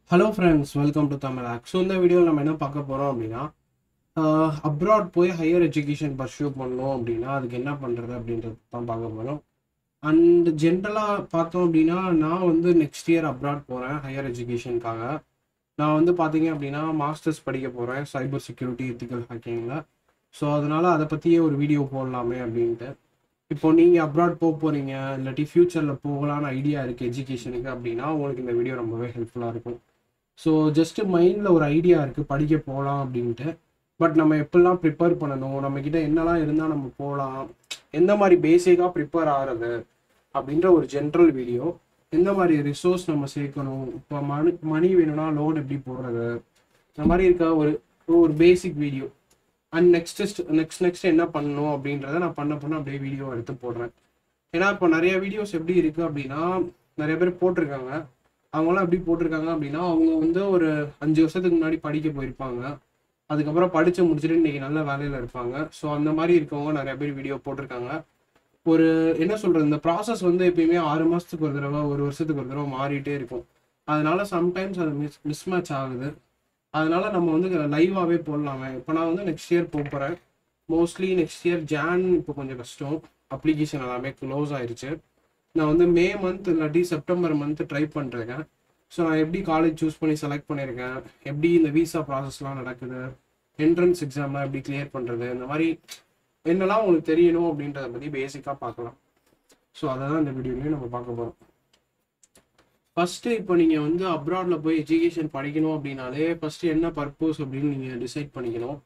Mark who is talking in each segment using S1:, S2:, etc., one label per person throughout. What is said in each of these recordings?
S1: Hello friends welcome to Tamil ஆக் so இந்த வீடியோவில் நம்ம என்ன பார்க்க போகிறோம் அப்படின்னா அப்ராட் போய் ஹையர் எஜுகேஷன் பர்சியூ பண்ணோம் அப்படின்னா அதுக்கு என்ன பண்ணுறது அப்படின்றது தான் பார்க்க போகிறோம் அண்ட் ஜென்ரலாக பார்த்தோம் அப்படின்னா நான் வந்து நெக்ஸ்ட் இயர் அப்ராட் போகிறேன் ஹையர் எஜுகேஷனுக்காக நான் வந்து பார்த்தீங்க அப்படின்னா மாஸ்டர்ஸ் படிக்க போகிறேன் சைபர் செக்யூரிட்டி எத்திக்கல் ஹேக்கிங்கில் ஸோ அதனால் அதை பற்றியே ஒரு வீடியோ போடலாமே அப்படின்ட்டு இப்போ நீங்கள் அப்ராட் போக போகிறீங்க இல்லாட்டி ஃப்யூச்சரில் போகலான்னு ஐடியா இருக்குது எஜுகேஷனுக்கு அப்படின்னா உங்களுக்கு இந்த வீடியோ ரொம்பவே ஹெல்ப்ஃபுல்லாக இருக்கும் ஸோ ஜஸ்ட்டு மைண்டில் ஒரு ஐடியா இருக்குது படிக்க போகலாம் அப்படின்ட்டு பட் நம்ம எப்படிலாம் ப்ரிப்பேர் பண்ணணும் நம்மக்கிட்ட என்னெல்லாம் இருந்தால் நம்ம போகலாம் எந்த மாதிரி பேசிக்காக ப்ரிப்பேர் ஆகிறது அப்படின்ற ஒரு ஜென்ரல் வீடியோ எந்த மாதிரி ரிசோர்ஸ் நம்ம சேர்க்கணும் இப்போ மணி மணி வேணும்னா லோன் எப்படி போடுறது இந்த மாதிரி இருக்க ஒரு ஒரு basic video and next next next என்ன பண்ணணும் அப்படின்றத நான் பண்ண பண்ண அப்படியே வீடியோ எடுத்து போடுறேன் ஏன்னா இப்போ நிறைய வீடியோஸ் எப்படி இருக்கு அப்படின்னா நிறைய பேர் போட்டிருக்காங்க அவங்களாம் எப்படி போட்டிருக்காங்க அப்படின்னா அவங்க வந்து ஒரு அஞ்சு வருஷத்துக்கு முன்னாடி படிக்க போயிருப்பாங்க அதுக்கப்புறம் படிச்சு முடிச்சுட்டு இன்னைக்கு நல்ல வேலையில இருப்பாங்க ஸோ அந்த மாதிரி இருக்கவங்க நிறைய பேர் வீடியோ போட்டிருக்காங்க ஒரு என்ன சொல்றது இந்த ப்ராசஸ் வந்து எப்பயுமே ஆறு மாசத்துக்கு ஒரு தடவை ஒரு வருஷத்துக்கு ஒரு தடவை மாறிட்டே இருக்கும் அதனால சம்டைம்ஸ் அது மிஸ் மிஸ்மேட்ச் ஆகுது அதனால நம்ம வந்து லைவாகவே போடலாமே இப்போ நான் வந்து நெக்ஸ்ட் இயர் போக போகிறேன் மோஸ்ட்லி நெக்ஸ்ட் இயர் ஜான் இப்போ கொஞ்சம் கஷ்டம் அப்ளிகேஷன் எல்லாமே க்ளோஸ் ஆயிருச்சு நான் வந்து மே மந்த் இல்லாட்டி செப்டம்பர் மந்த் ட்ரை பண்ணிருக்கேன் ஸோ நான் எப்படி காலேஜ் சூஸ் பண்ணி செலக்ட் பண்ணியிருக்கேன் எப்படி இந்த விசா ப்ராசஸ்லாம் நடக்குது என்ட்ரன்ஸ் எக்ஸாம்லாம் எப்படி கிளியர் பண்ணுறது இந்த மாதிரி என்னெல்லாம் உங்களுக்கு தெரியணும் அப்படின்றத பற்றி பேசிக்காக பார்க்கலாம் ஸோ அதை தான் இந்த வீடியோலையும் நம்ம பார்க்க போகிறோம் ஃபஸ்ட்டு இப்போ நீங்கள் வந்து அப்ராடில் போய் எஜுகேஷன் படிக்கணும் அப்படின்னாலே ஃபஸ்ட்டு என்ன பர்பஸ் அப்படின்னு நீங்கள் டிசைட் பண்ணிக்கணும்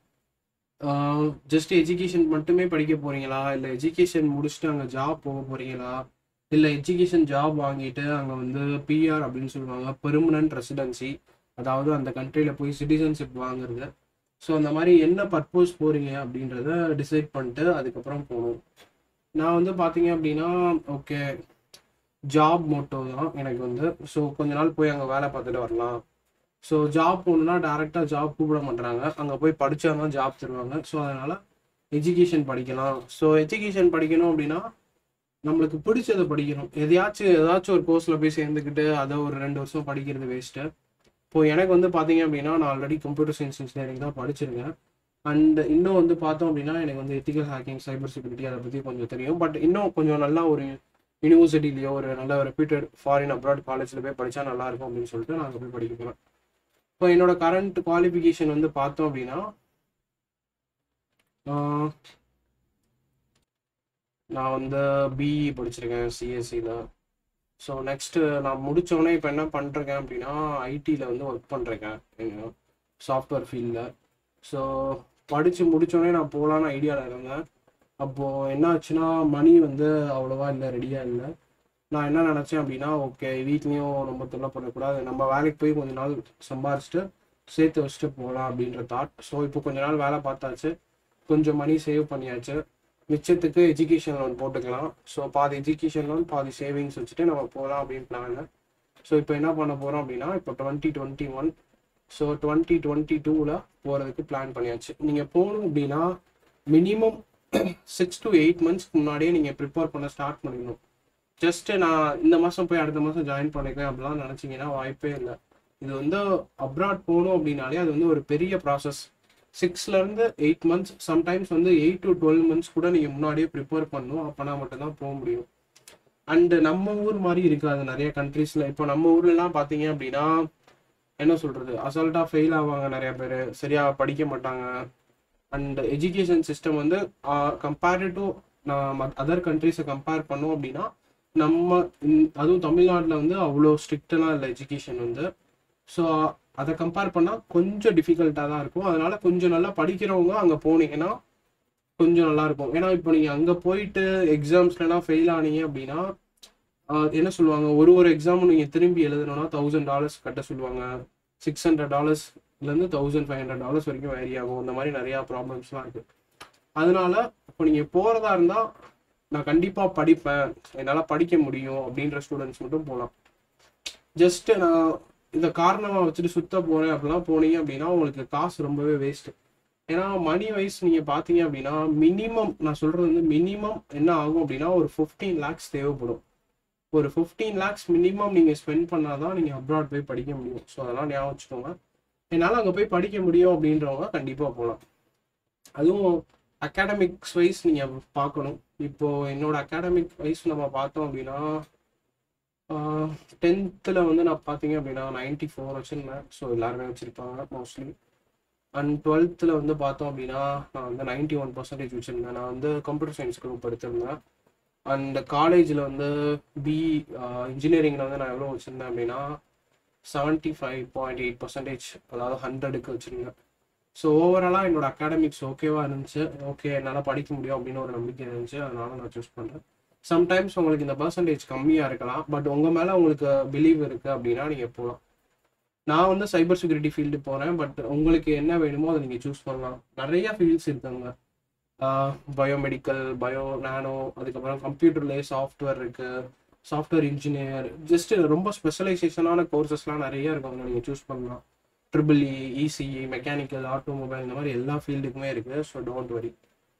S1: ஜஸ்ட் எஜுகேஷன் மட்டுமே படிக்க போகிறீங்களா இல்லை எஜுகேஷன் முடிச்சுட்டு அங்கே ஜாப் போக போகிறீங்களா இல்லை எஜுகேஷன் ஜாப் வாங்கிட்டு அங்கே வந்து பிஆர் அப்படின்னு சொல்லுவாங்க பெர்மனன்ட் ரெசிடென்சி அதாவது அந்த கண்ட்ரியில் போய் சிட்டிசன்ஷிப் வாங்குறது ஸோ அந்த மாதிரி என்ன பர்பஸ் போகிறீங்க அப்படின்றத டிசைட் பண்ணிட்டு அதுக்கப்புறம் போகணும் நான் வந்து பார்த்தீங்க அப்படின்னா ஓகே ஜாப் மோட்டோ தான் எனக்கு வந்து ஸோ கொஞ்ச நாள் போய் அங்கே வேலை பார்த்துட்டு வரலாம் ஸோ ஜாப் போகணுன்னா டேரெக்டாக ஜாப் கூப்பிட மாட்டுறாங்க அங்கே போய் படித்தா தான் ஜாப் தருவாங்க ஸோ அதனால் எஜுகேஷன் படிக்கலாம் ஸோ எஜுகேஷன் படிக்கணும் அப்படின்னா நம்மளுக்கு பிடிச்சதை படிக்கணும் எதையாச்சும் ஏதாச்சும் ஒரு கோர்ஸில் போய் சேர்ந்துக்கிட்டு அதை ஒரு ரெண்டு வருஷம் படிக்கிறது வேஸ்ட்டு இப்போ எனக்கு வந்து பார்த்தீங்க அப்படின்னா நான் ஆல்ரெடி கம்ப்யூட்டர் சயின்ஸ் இன்ஜினியரிங் தான் படிச்சிருக்கேன் அண்ட் இன்னும் வந்து பார்த்தோம் அப்படின்னா எனக்கு வந்து எத்திக்கல் ஹேக்கிங் சைபர் செக்யூரிட்டி அதை பற்றி கொஞ்சம் தெரியும் பட் இன்னும் கொஞ்சம் நல்லா ஒரு யூனிவர்சிட்டிலேயோ ஒரு நல்ல ரெப்யூட்டட் ஃபாரின் அப்ராட் காலேஜில் போய் படித்தா நல்லா இருக்கும் அப்படின்னு சொல்லிட்டு நான் அங்கே போய் படிக்க போகிறேன் இப்போ என்னோட கரண்ட் குவாலிஃபிகேஷன் வந்து பார்த்தோம் அப்படின்னா நான் வந்து பிஇ படிச்சிருக்கேன் சிஎஸ்சியில் ஸோ நெக்ஸ்ட்டு நான் முடித்தோடனே இப்போ என்ன பண்ணுறேன் அப்படின்னா ஐடியில் வந்து ஒர்க் பண்ணுறேன் சாஃப்ட்வேர் ஃபீல்டில் ஸோ படித்து முடித்தோடனே நான் போகலான்னு ஐடியாவில் இருந்தேன் அப்போது என்ன ஆச்சுன்னா மணி வந்து அவ்வளோவா இல்லை ரெடியாக இல்லை நான் என்ன நினச்சேன் அப்படின்னா ஓகே வீட்லேயும் ரொம்ப தொல்லை பண்ணக்கூடாது நம்ம வேலைக்கு போய் கொஞ்ச நாள் சம்பாரிச்சிட்டு சேர்த்து வச்சுட்டு போகலாம் அப்படின்ற தாட் ஸோ இப்போ கொஞ்ச நாள் வேலை பார்த்தாச்சு கொஞ்சம் மணி சேவ் பண்ணியாச்சு மிச்சத்துக்கு எஜுகேஷன் லோன் போட்டுக்கலாம் ஸோ பாதி எஜுகேஷன் லோன் பாதி சேவிங்ஸ் வச்சுட்டு நம்ம போகலாம் அப்படின்னு பிளான் ஸோ இப்போ என்ன பண்ண போகிறோம் அப்படின்னா இப்போ twenty twenty one so twenty twenty டூவில் போகிறதுக்கு பிளான் பண்ணியாச்சு நீங்கள் போகணும் அப்படின்னா மினிமம் சிக்ஸ் டு எயிட் மந்த்ஸ்க்கு முன்னாடியே நீங்கள் ப்ரிப்பேர் பண்ண ஸ்டார்ட் பண்ணிடணும் ஜஸ்ட் நான் இந்த மாதம் போய் அடுத்த மாதம் ஜாயின் பண்ணிக்கிறேன் அப்படிலாம் நினச்சிங்கன்னா வாய்ப்பே இல்லை இது வந்து அப்ராட் போகணும் அப்படின்னாலே அது வந்து ஒரு பெரிய ப்ராசஸ் சிக்ஸ்லேருந்து எயிட் மந்த்ஸ் சம்டைம்ஸ் வந்து எயிட் டு டுவெல் மந்த்ஸ் கூட நீங்கள் முன்னாடியே ப்ரிப்பேர் பண்ணணும் அப்போனா மட்டும்தான் போக முடியும் அண்டு நம்ம ஊர் மாதிரி இருக்காது நிறைய கண்ட்ரீஸில் இப்போ நம்ம ஊர்லலாம் பார்த்தீங்க அப்படின்னா என்ன சொல்கிறது அசால்ட்டாக ஃபெயில் ஆவாங்க நிறைய பேர் சரியாக படிக்க மாட்டாங்க அண்ட் எஜுகேஷன் சிஸ்டம் வந்து கம்பேர்டு டு நான் அதர் கண்ட்ரீஸை கம்பேர் பண்ணோம் அப்படின்னா நம்ம அதுவும் தமிழ்நாட்டில் வந்து அவ்வளோ ஸ்ட்ரிக்டெல்லாம் இல்லை எஜுகேஷன் வந்து ஸோ அதை கம்பேர் பண்ணால் கொஞ்சம் டிஃபிகல்ட்டாக தான் இருக்கும் அதனால கொஞ்சம் நல்லா படிக்கிறவங்க அங்கே போனீங்கன்னா கொஞ்சம் நல்லா இருக்கும் ஏன்னா இப்போ நீங்கள் அங்கே போயிட்டு எக்ஸாம்ஸ்லாம் ஃபெயில் ஆனீங்க அப்படின்னா என்ன சொல்லுவாங்க ஒரு ஒரு எக்ஸாமும் நீங்கள் திரும்பி எழுதணும்னா தௌசண்ட் டாலர்ஸ் கட்ட சொல்லுவாங்க சிக்ஸ் ஹண்ட்ரட் டாலர்ஸ்லேருந்து தௌசண்ட் ஃபைவ் ஹண்ட்ரட் டாலர்ஸ் வரைக்கும் வேரி ஆகும் அந்த மாதிரி நிறையா ப்ராப்ளம்ஸ்லாம் இருக்குது அதனால இப்போ நீங்கள் போகிறதா இருந்தால் நான் கண்டிப்பாக படிப்பேன் என்னால் படிக்க முடியும் அப்படின்ற ஸ்டூடெண்ட்ஸ் மட்டும் போகலாம் ஜஸ்ட்டு நான் இதை காரணமாக வச்சுட்டு சுத்த போகிறேன் அப்படிலாம் போனீங்க அப்படின்னா உங்களுக்கு காசு ரொம்பவே வேஸ்ட்டு ஏன்னா மணி வைஸ் நீங்கள் பார்த்தீங்க அப்படின்னா மினிமம் நான் சொல்கிறது வந்து மினிமம் என்ன ஆகும் அப்படின்னா ஒரு ஃபிஃப்டீன் லேக்ஸ் தேவைப்படும் ஒரு ஃபிஃப்டீன் லேக்ஸ் மினிமம் நீங்கள் ஸ்பெண்ட் பண்ணால் தான் நீங்கள் அப்ராட் போய் படிக்க முடியும் ஸோ அதெல்லாம் ஞாபகம் வச்சுக்கோங்க என்னால் அங்கே போய் படிக்க முடியும் அப்படின்றவங்க கண்டிப்பாக போகலாம் அதுவும் அகாடமிக்ஸ் வைஸ் நீங்கள் பார்க்கணும் இப்போது என்னோட அகாடமிக் வைஸ் நம்ம பார்த்தோம் அப்படின்னா டென்த்தில் வந்து நான் பார்த்தீங்க அப்படின்னா நைன்டி ஃபோர் வச்சுருந்தேன் ஸோ எல்லாருமே வச்சுருப்பாங்க மோஸ்ட்லி அண்ட் டுவெல்த்தில் வந்து பார்த்தோம் அப்படின்னா நான் வந்து நைன்டி ஒன் பர்சன்டேஜ் வச்சுருந்தேன் நான் வந்து கம்ப்யூட்டர் சயின்ஸ் குரூப் எடுத்திருந்தேன் அண்ட் காலேஜில் வந்து பி இன்ஜினியரிங்கில் வந்து நான் எவ்வளோ வச்சுருந்தேன் அப்படின்னா seventy five point eight percentage அதாவது ஹண்ட்ரடுக்கு வச்சுருந்தேன் ஸோ ஓவராலாக என்னோட அகாடமிக்ஸ் ஓகேவா இருந்துச்சு ஓகே என்னால் படிக்க முடியும் அப்படின்னு ஒரு நம்பிக்கை இருந்துச்சு அதனால நான் சூஸ் பண்ணேன் சம்டைம்ஸ் உங்களுக்கு இந்த பர்சன்டேஜ் கம்மியாக இருக்கலாம் பட் உங்கள் மேலே உங்களுக்கு பிலீவ் இருக்குது அப்படின்னா நீங்கள் போகலாம் நான் வந்து சைபர் செக்யூரிட்டி ஃபீல்டு போகிறேன் பட் உங்களுக்கு என்ன வேணுமோ அதை நீங்கள் சூஸ் பண்ணலாம் நிறைய ஃபீல்ட்ஸ் இருக்குங்க பயோமெடிக்கல் பயோ நானோ அதுக்கப்புறம் கம்ப்யூட்டர்லேயே சாஃப்ட்வேர் இருக்குது சாஃப்ட்வேர் இன்ஜினியர் ஜஸ்ட் ரொம்ப ஸ்பெஷலைசேஷனான கோர்சஸ்லாம் நிறைய இருக்கும் நீங்கள் சூஸ் பண்ணலாம் triple E ECE mechanical automobile இந்த மாதிரி எல்லா ஃபீல்டுக்குமே இருக்குது ஸோ டோன்ட் வரி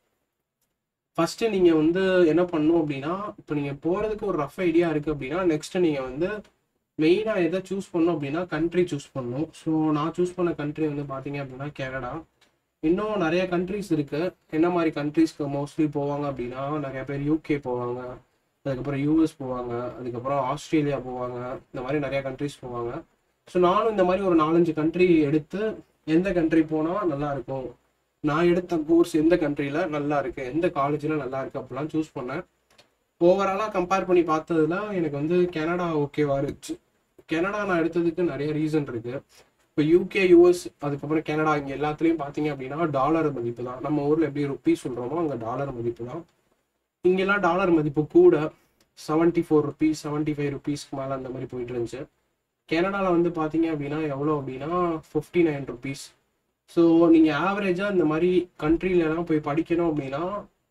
S1: ஃபஸ்ட்டு நீங்கள் வந்து என்ன பண்ணணும் அப்படின்னா இப்போ நீங்கள் போகிறதுக்கு ஒரு ரஃப் ஐடியா இருக்குது அப்படின்னா நெக்ஸ்ட்டு நீங்கள் வந்து மெயினாக எதை சூஸ் பண்ணணும் அப்படின்னா கண்ட்ரி சூஸ் பண்ணணும் ஸோ நான் சூஸ் பண்ண கண்ட்ரி வந்து பார்த்தீங்க அப்படின்னா கனடா இன்னும் நிறைய கண்ட்ரிஸ் இருக்குது என்ன மாதிரி கண்ட்ரிஸ்க்கு மோஸ்ட்லி போவாங்க அப்படின்னா நிறைய பேர் யூகே போவாங்க அதுக்கப்புறம் யூஎஸ் போவாங்க அதுக்கப்புறம் ஆஸ்திரேலியா போவாங்க இந்த மாதிரி நிறைய கண்ட்ரிஸ் போவாங்க ஸோ நானும் இந்த மாதிரி ஒரு நாலஞ்சு கண்ட்ரி எடுத்து எந்த கண்ட்ரி போனால் நல்லா இருக்கும் நான் எடுத்த கோர்ஸ் எந்த கண்ட்ரியில் நல்லா இருக்கு எந்த காலேஜில் நல்லா இருக்கு அப்படிலாம் சூஸ் பண்ணேன் ஓவராலாக கம்பேர் பண்ணி பார்த்ததுல எனக்கு வந்து கனடா ஓகேவா இருந்துச்சு கனடா நான் எடுத்ததுக்கு நிறைய ரீசன் இருக்கு இப்போ யூகே யூஎஸ் அதுக்கப்புறம் கனடா இங்கே எல்லாத்துலேயும் பார்த்தீங்க அப்படின்னா டாலர் மதிப்பு தான் நம்ம ஊரில் எப்படி ருப்பி சொல்கிறோமோ அங்கே டாலர் மதிப்பு தான் இங்கெல்லாம் டாலர் மதிப்பு கூட seventy four rupees seventy five ருபீஸ்க்கு மேலே அந்த மாதிரி போயிட்டு இருந்துச்சு கனடாவில் வந்து பார்த்தீங்க அப்படின்னா எவ்வளோ அப்படின்னா ஃபிஃப்டி நைன் ருபீஸ் ஸோ நீங்கள் ஆவரேஜாக இந்த மாதிரி கண்ட்ரிலலாம் போய் படிக்கணும் அப்படின்னா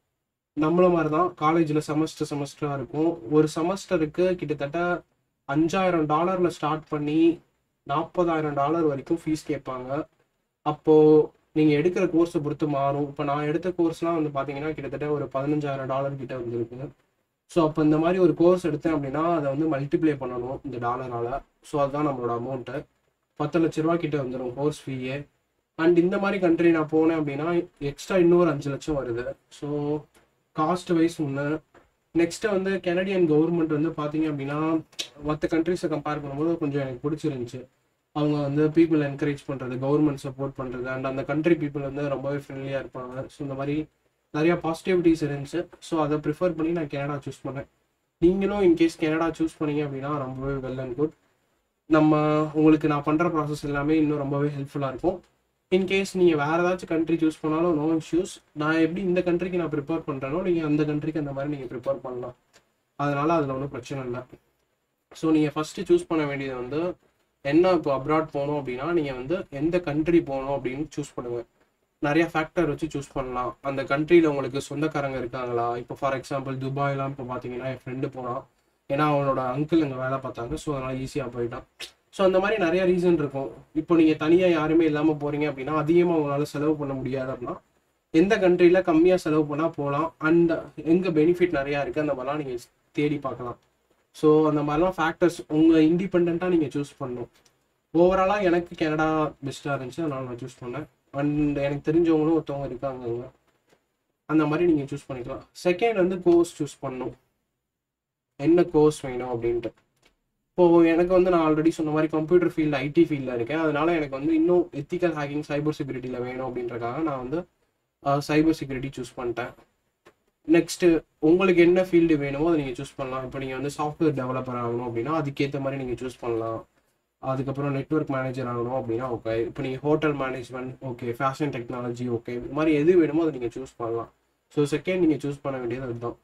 S1: நம்மள மாதிரி தான் காலேஜில் செமஸ்டர் செமஸ்டராக இருக்கும் ஒரு செமஸ்டருக்கு கிட்டத்தட்ட அஞ்சாயிரம் டாலரில் ஸ்டார்ட் பண்ணி நாற்பதாயிரம் டாலர் வரைக்கும் ஃபீஸ் கேட்பாங்க அப்போது நீங்கள் எடுக்கிற கோர்ஸை பொறுத்து மாறும் இப்போ நான் எடுத்த கோர்ஸ்லாம் வந்து பார்த்தீங்கன்னா கிட்டத்தட்ட ஒரு பதினஞ்சாயிரம் டாலர் கிட்ட வந்துருக்கு ஸோ அப்போ இந்த மாதிரி ஒரு கோர்ஸ் எடுத்தேன் அப்படின்னா அதை வந்து மல்டிப்ளை பண்ணணும் இந்த டாலரால் ஸோ அதுதான் நம்மளோட அமௌண்ட்டு பத்து லட்ச ரூபா கிட்ட வந்துடும் கோர்ஸ் ஃபீயே அண்ட் இந்த மாதிரி கண்ட்ரி நான் போனேன் அப்படின்னா எக்ஸ்ட்ரா இன்னொரு அஞ்சு லட்சம் வருது ஸோ காஸ்ட் வைஸ் ஒன்று நெக்ஸ்ட்டு வந்து கெனடியன் கவர்மெண்ட் வந்து பார்த்தீங்க அப்படின்னா மற்ற கண்ட்ரிஸை கம்பேர் பண்ணும்போது கொஞ்சம் எனக்கு பிடிச்சிருந்துச்சு அவங்க வந்து பீப்புள் என்கரேஜ் பண்ணுறது கவர்மெண்ட் சப்போர்ட் பண்ணுறது அண்ட் அந்த கண்ட்ரி பீப்புள் வந்து ரொம்பவே ஃப்ரெண்ட்லியாக இருப்பாங்க ஸோ இந்த மாதிரி நிறையா பாசிட்டிவிட்டிஸ் இருந்துச்சு ஸோ அதை ப்ரிஃபர் பண்ணி நான் கனடா சூஸ் பண்ணேன் நீங்களும் இன்கேஸ் கனடா சூஸ் பண்ணீங்க அப்படின்னா ரொம்பவே வெல் அண்ட் குட் நம்ம உங்களுக்கு நான் பண்ணுற ப்ராசஸ் எல்லாமே இன்னும் ரொம்பவே ஹெல்ப்ஃபுல்லாக இருக்கும் இன்கேஸ் நீங்கள் வேறு ஏதாச்சும் கண்ட்ரி சூஸ் பண்ணாலும் நோ இஷ்யூஸ் நான் எப்படி இந்த கண்ட்ரிக்கு நான் ப்ரிப்பேர் பண்ணுறேனோ நீங்கள் அந்த கண்ட்ரிக்கு அந்த மாதிரி நீங்கள் ப்ரிப்பேர் பண்ணலாம் அதனால் அதில் ஒன்றும் பிரச்சனை இல்லை ஸோ நீங்கள் ஃபஸ்ட்டு சூஸ் பண்ண வேண்டியது வந்து என்ன இப்போ அப்ராட் போகணும் அப்படின்னா நீங்கள் வந்து எந்த கண்ட்ரி போகணும் அப்படின்னு சூஸ் பண்ணுங்க நிறைய ஃபேக்டர் வச்சு சூஸ் பண்ணலாம் அந்த கண்ட்ரியில் உங்களுக்கு சொந்தக்காரங்க இருக்காங்களா இப்போ ஃபார் எக்ஸாம்பிள் துபாய்லாம் இப்போ பார்த்தீங்கன்னா என் ஃப்ரெண்டு போனான் ஏன்னா அவனோட அங்கிள் அங்கே வேலை பார்த்தாங்க ஸோ அதனால் ஈஸியாக போயிட்டான் ஸோ அந்த மாதிரி நிறைய ரீசன் இருக்கும் இப்போ நீங்கள் தனியாக யாருமே இல்லாமல் போகிறீங்க அப்படின்னா அதிகமாக உங்களால் செலவு பண்ண முடியாது அப்படின்னா எந்த கண்ட்ரியில் கம்மியாக செலவு பண்ணால் போகலாம் அண்ட் எங்கே பெனிஃபிட் நிறையா இருக்குது அந்த மாதிரிலாம் நீங்கள் தேடி பார்க்கலாம் ஸோ அந்த மாதிரிலாம் ஃபேக்டர்ஸ் உங்கள் இண்டிபெண்ட்டாக நீங்கள் சூஸ் பண்ணணும் ஓவராலாக எனக்கு கனடா பெஸ்ட்டாக இருந்துச்சு அதனால் நான் சூஸ் பண்ணேன் அண்ட் எனக்கு தெரிஞ்சவங்களும் ஒருத்தவங்க இருக்காங்க அங்க. அந்த மாதிரி நீங்கள் சூஸ் பண்ணிக்கலாம் செகண்ட் வந்து கோர்ஸ் சூஸ் பண்ணணும் என்ன கோர்ஸ் வேணும் அப்படின்ட்டு இப்போது எனக்கு வந்து நான் ஆல்ரெடி சொன்ன மாதிரி கம்ப்யூட்டர் ஃபீல்டு ஐடி ஃபீல்டில் இருக்கேன் அதனால எனக்கு வந்து இன்னும் எத்திக்கல் ஹேக்கிங் சைபர் செக்யூரிட்டியில் வேணும் அப்படின்றக்காக நான் வந்து சைபர் செக்யூரிட்டி சூஸ் பண்ணிட்டேன் நெக்ஸ்ட்டு உங்களுக்கு என்ன ஃபீல்டு வேணுமோ அதை நீங்கள் சூஸ் பண்ணலாம் இப்போ நீங்கள் வந்து சாஃப்ட்வேர் டெவலப்பர் ஆகணும் அப்படின்னா அதுக்கேற்ற மாதிரி நீங்கள் சூஸ் பண்ணலாம் அதுக்கப்புறம் நெட்ஒர்க் மேனேஜர் ஆகணும் அப்படின்னா ஓகே இப்போ நீங்கள் hotel management okay fashion technology okay இந்த மாதிரி எது வேணுமோ அதை நீங்கள் சூஸ் பண்ணலாம் ஸோ செகண்ட் நீங்கள் சூஸ் பண்ண வேண்டியது அதுதான்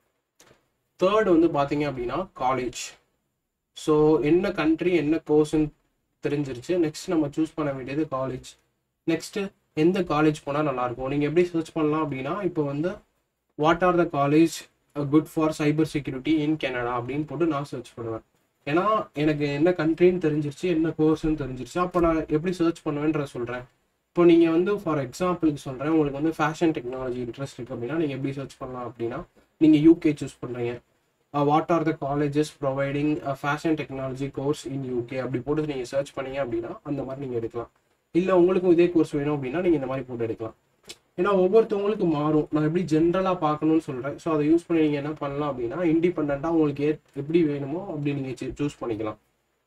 S1: தேர்ட் வந்து பார்த்தீங்க அப்படின்னா காலேஜ் ஸோ என்ன கண்ட்ரி என்ன கோர்ஸ்ன்னு தெரிஞ்சிருச்சு நெக்ஸ்ட் நம்ம சூஸ் பண்ண வேண்டியது காலேஜ் நெக்ஸ்ட்டு எந்த காலேஜ் போனால் நல்லாயிருக்கும் நீங்கள் எப்படி சர்ச் பண்ணலாம் அப்படின்னா இப்போ வந்து what are the college good for cyber security in Canada அப்படின்னு போட்டு நான் சர்ச் பண்ணுவேன் ஏன்னா எனக்கு என்ன கண்ட்ரின்னு தெரிஞ்சிருச்சு என்ன கோர்ஸ்னு தெரிஞ்சிருச்சு அப்போ நான் எப்படி சர்ச் பண்ணுவேன்ற சொல்கிறேன் இப்போ நீங்கள் வந்து ஃபார் எக்ஸாம்பிளுக்கு சொல்கிறேன் உங்களுக்கு வந்து ஃபேஷன் டெக்னாலஜி இன்ட்ரெஸ்ட் இருக்குது அப்படின்னா நீங்கள் எப்படி சர்ச் பண்ணலாம் அப்படின்னா நீங்கள் யூகே சூஸ் பண்ணுறீங்க what are the colleges providing fashion technology course in UK அப்படி போட்டு நீங்கள் சர்ச் பண்ணீங்க அப்படின்னா அந்த மாதிரி நீங்கள் எடுக்கலாம் இல்லை உங்களுக்கும் இதே கோர்ஸ் வேணும் அப்படின்னா நீங்கள் இந்த மாதிரி போட்டு எடுக்கலாம் ஏன்னா ஒவ்வொருத்தவங்களுக்கு மாறும் நான் எப்படி ஜென்ரலாக பார்க்கணும்னு சொல்கிறேன் ஸோ அதை யூஸ் பண்ணி நீங்கள் என்ன பண்ணலாம் அப்படின்னா இண்டிபெண்ட்டாக உங்களுக்கு ஏ எப்படி வேணுமோ அப்படி நீங்கள் சூஸ் பண்ணிக்கலாம்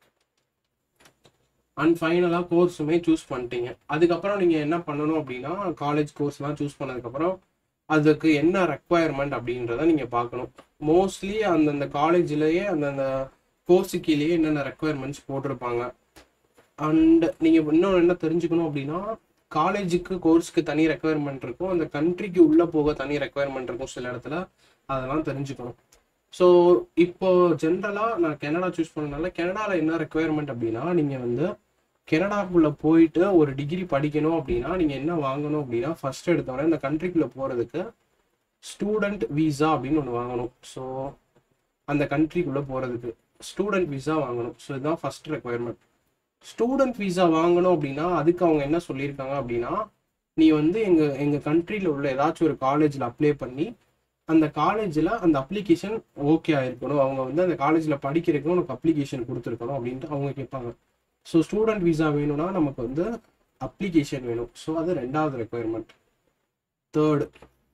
S1: அண்ட் ஃபைனலாக கோர்ஸுமே சூஸ் பண்ணிட்டீங்க அதுக்கப்புறம் நீங்கள் என்ன பண்ணணும் அப்படின்னா காலேஜ் கோர்ஸ்லாம் சூஸ் பண்ணதுக்கப்புறம் அதுக்கு என்ன ரெக்குவயர்மெண்ட் அப்படின்றத நீங்கள் பார்க்கணும் மோஸ்ட்லி அந்தந்த காலேஜ்லேயே அந்தந்த கோர்ஸுக்கீழேயே என்னென்ன ரெக்குவயர்மெண்ட்ஸ் போட்டிருப்பாங்க அண்ட் நீங்கள் இன்னொன்று என்ன தெரிஞ்சுக்கணும் அப்படின்னா காலேஜுக்கு கோர்ஸ்க்கு தனி ரெக்குவயர்மெண்ட் இருக்கும் அந்த கண்ட்ரிக்கு உள்ளே போக தனி ரெக்குவயர்மெண்ட் இருக்கும் சில இடத்துல அதெல்லாம் தெரிஞ்சுக்கணும் ஸோ இப்போ ஜென்ரலாக நான் கனடா சூஸ் பண்ணனால கனடாவில் என்ன ரெக்குவயர்மெண்ட் அப்படின்னா நீங்கள் வந்து கனடாக்குள்ளே போயிட்டு ஒரு டிகிரி படிக்கணும் அப்படின்னா நீங்கள் என்ன வாங்கணும் அப்படின்னா ஃபர்ஸ்ட் எடுத்தோடனே இந்த கண்ட்ரிக்குள்ளே போகிறதுக்கு ஸ்டூடெண்ட் வீசா அப்படின்னு ஒன்று வாங்கணும் ஸோ அந்த கண்ட்ரிக்குள்ளே போகிறதுக்கு ஸ்டூடெண்ட் வீசா வாங்கணும் ஸோ இதுதான் ஃபர்ஸ்ட் ரெக்குவயர்மெண்ட் ஸ்டூடெண்ட் வீசா வாங்கணும் அப்படின்னா அதுக்கு அவங்க என்ன சொல்லியிருக்காங்க அப்படின்னா நீ வந்து எங்கள் எங்கள் கண்ட்ரியில் உள்ள ஏதாச்சும் ஒரு காலேஜில் அப்ளை பண்ணி அந்த காலேஜில் அந்த அப்ளிகேஷன் ஓகே ஆயிருக்கணும் அவங்க வந்து அந்த காலேஜில் படிக்கிறதுக்கு உனக்கு அப்ளிகேஷன் கொடுத்துருக்கணும் அப்படின்ட்டு அவங்க கேட்பாங்க ஸோ ஸ்டூடெண்ட் விசா வேணும்னா நமக்கு வந்து அப்ளிகேஷன் வேணும் ஸோ அது ரெண்டாவது ரெக்குவயர்மெண்ட் தேர்டு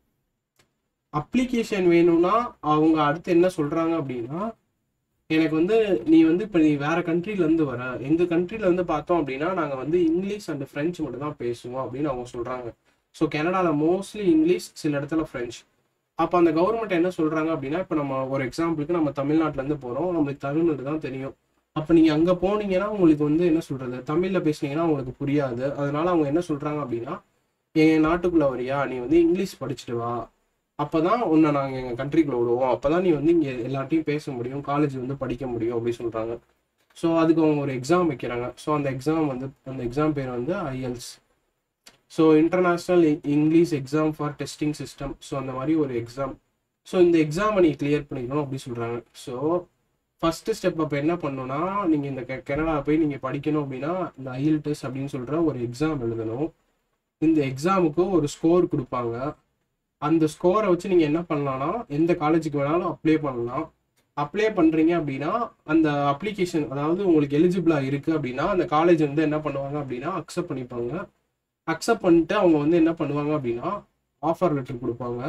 S1: அப்ளிகேஷன் வேணும்னா அவங்க அடுத்து என்ன சொல்கிறாங்க அப்படின்னா எனக்கு வந்து நீ வந்து இப்போ நீ வேற கண்ட்ரிலேருந்து வர எங்கள் கண்ட்ரியில் வந்து பார்த்தோம் அப்படின்னா நாங்கள் வந்து இங்கிலீஷ் அண்ட் ஃப்ரெஞ்சு மட்டும் தான் பேசுவோம் அப்படின்னு அவங்க சொல்கிறாங்க ஸோ கனடாவில் மோஸ்ட்லி இங்கிலீஷ் சில இடத்துல ஃப்ரெஞ்ச் அப்போ அந்த கவர்மெண்ட் என்ன சொல்கிறாங்க அப்படின்னா இப்போ நம்ம ஒரு எக்ஸாம்பிளுக்கு நம்ம தமிழ்நாட்டிலேருந்து போகிறோம் நம்மளுக்கு தமிழ்நாடு தான் தெரியும் அப்போ நீங்கள் அங்கே போனீங்கன்னா உங்களுக்கு வந்து என்ன சொல்கிறது தமிழில் பேசுனீங்கன்னா உங்களுக்கு புரியாது அதனால அவங்க என்ன சொல்கிறாங்க அப்படின்னா என் நாட்டுக்குள்ளே வரியா நீ வந்து இங்கிலீஷ் படிச்சுட்டு வா அப்போ தான் உன்னை நாங்கள் எங்கள் கண்ட்ரிக்குள்ளே விடுவோம் அப்போ தான் நீ வந்து இங்கே எல்லாத்தையும் பேச முடியும் காலேஜ் வந்து படிக்க முடியும் அப்படின்னு சொல்கிறாங்க ஸோ அதுக்கு அவங்க ஒரு எக்ஸாம் வைக்கிறாங்க ஸோ அந்த எக்ஸாம் வந்து அந்த எக்ஸாம் பேர் வந்து IELTS so international English exam for testing system so அந்த மாதிரி ஒரு எக்ஸாம் ஸோ இந்த எக்ஸாமை நீ கிளியர் பண்ணிக்கணும் அப்படி சொல்கிறாங்க ஸோ ஃபஸ்ட்டு ஸ்டெப் அப்போ என்ன பண்ணணும்னா நீங்கள் இந்த கனடா போய் நீங்கள் படிக்கணும் அப்படின்னா இந்த ஐஎல் டெஸ்ட் அப்படின்னு சொல்கிற ஒரு எக்ஸாம் எழுதணும் இந்த எக்ஸாமுக்கு ஒரு ஸ்கோர் கொடுப்பாங்க அந்த ஸ்கோரை வச்சு நீங்கள் என்ன பண்ணலாம்னா எந்த காலேஜுக்கு வேணாலும் அப்ளை பண்ணலாம் அப்ளை பண்ணுறீங்க அப்படின்னா அந்த அப்ளிகேஷன் அதாவது உங்களுக்கு எலிஜிபிளாக இருக்குது அப்படின்னா அந்த காலேஜ் வந்து என்ன பண்ணுவாங்க அப்படின்னா அக்செப்ட் பண்ணிப்பாங்க அக்செப்ட் பண்ணிட்டு அவங்க வந்து என்ன பண்ணுவாங்க அப்படின்னா ஆஃபர் லெட்டர் கொடுப்பாங்க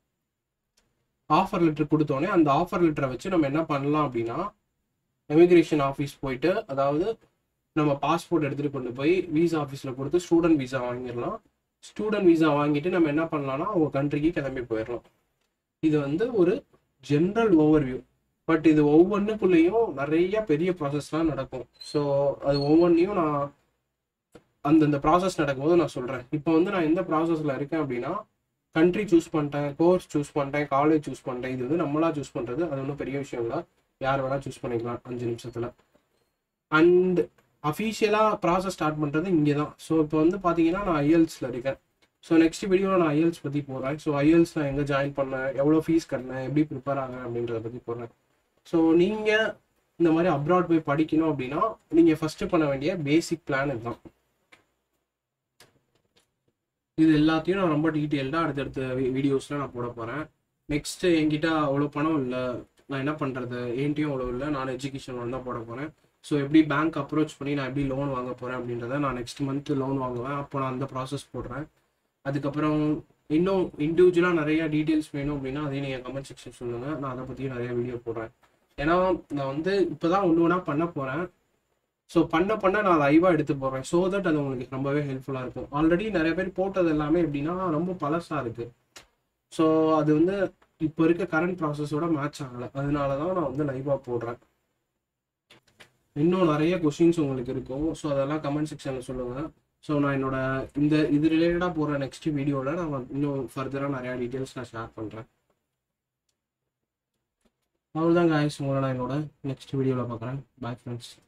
S1: ஆஃபர் லெட்டர் கொடுத்தோடனே அந்த ஆஃபர் லெட்டரை வச்சு நம்ம என்ன பண்ணலாம் அப்படின்னா எமிக்ரேஷன் ஆஃபீஸ் போயிட்டு அதாவது நம்ம பாஸ்போர்ட் எடுத்துகிட்டு கொண்டு போய் விசா ஆஃபீஸில் கொடுத்து ஸ்டூடெண்ட் விசா வாங்கிடலாம் ஸ்டூடெண்ட் விசா வாங்கிட்டு நம்ம என்ன பண்ணலாம்னா அவங்க கண்ட்ரிக்கு கிளம்பி போயிடலாம் இது வந்து ஒரு ஜென்ரல் ஓவர்வியூ பட் இது ஒவ்வொன்றுக்குள்ளேயும் நிறைய பெரிய ப்ராசஸ்லாம் நடக்கும் ஸோ அது ஒவ்வொன்றையும் நான் அந்தந்த ப்ராசஸ் நடக்கும்போது நான் சொல்கிறேன் இப்போ வந்து நான் எந்த ப்ராசஸில் இருக்கேன் அப்படின்னா கண்ட்ரி சூஸ் பண்ணிட்டேன் கோர்ஸ் சூஸ் பண்ணிட்டேன் காலேஜ் சூஸ் பண்ணிட்டேன் இது வந்து நம்மளா சூஸ் பண்ணுறது அது ஒன்றும் பெரிய விஷயம் இல்லை யார் வேணால் சூஸ் பண்ணிக்கலாம் அஞ்சு நிமிஷத்தில் அண்ட் அஃபீஷியலாக ப்ராசஸ் ஸ்டார்ட் பண்ணுறது இங்கே தான் ஸோ இப்போ வந்து பார்த்தீங்கன்னா நான் ஐஎல்ஸில் இருக்கேன் ஸோ நெக்ஸ்ட் வீடியோவில் நான் ஐஎல்ஸ் பற்றி போடுறேன் ஸோ ஐஎல்ஸ் நான் எங்கே ஜாயின் பண்ணேன் எவ்வளோ ஃபீஸ் கட்டினேன் எப்படி ப்ரிப்பேர் ஆகிறேன் அப்படின்றத பற்றி போடுறேன் ஸோ நீங்கள் இந்த மாதிரி அப்ராட் போய் படிக்கணும் அப்படின்னா நீங்கள் ஃபஸ்ட்டு பண்ண வேண்டிய பேசிக் பிளான் இதுதான் இது எல்லாத்தையும் நான் ரொம்ப டீட்டெயில்டாக அடுத்தடுத்த வீடியோஸில் நான் போட போகிறேன் நெக்ஸ்ட்டு என்கிட்ட அவ்வளோ பணம் இல்லை நான் என்ன பண்ணுறது என்கிட்டயும் அவ்வளோ இல்லை நான் எஜுகேஷன் லோன் தான் போட போகிறேன் ஸோ எப்படி பேங்க் அப்ரோச் பண்ணி நான் எப்படி லோன் வாங்க போகிறேன் அப்படின்றத நான் நெக்ஸ்ட் மந்த் லோன் வாங்குவேன் அப்போ நான் அந்த ப்ராசஸ் போடுறேன் அதுக்கப்புறம் இன்னும் இண்டிவிஜுவலாக நிறைய டீட்டெயில்ஸ் வேணும் அப்படின்னா அதையும் நீங்கள் கமெண்ட் செக்ஷன் சொல்லுங்கள் நான் அதை பற்றியும் நிறைய வீடியோ போடுறேன் ஏன்னா நான் வந்து இப்போ தான் ஒன்று ஒன்றா பண்ண போகிறேன் ஸோ பண்ண பண்ண நான் லைவாக எடுத்து போகிறேன் ஸோ தட் அது உங்களுக்கு ரொம்பவே ஹெல்ப்ஃபுல்லாக இருக்கும் ஆல்ரெடி நிறைய பேர் போட்டது எல்லாமே எப்படின்னா ரொம்ப பழசாக இருக்குது ஸோ அது வந்து இப்போ இருக்க கரண்ட் ப்ராசஸோட மேட்ச் ஆகலை அதனால தான் நான் வந்து லைவாக போடுறேன் இன்னும் நிறைய கொஷின்ஸ் உங்களுக்கு இருக்கும் ஸோ அதெல்லாம் கமெண்ட் செக்ஷனில் சொல்லுங்கள் ஸோ நான் என்னோட இந்த இது ரிலேட்டடாக போகிற நெக்ஸ்ட் வீடியோவில் நான் இன்னும் ஃபர்தராக நிறையா டீட்டெயில்ஸ் நான் ஷேர் பண்ணுறேன் அவ்வளோதான் காய்ஸ் உங்களை நான் என்னோட நெக்ஸ்ட் வீடியோவில் பார்க்குறேன் பாய் ஃப்ரெண்ட்ஸ்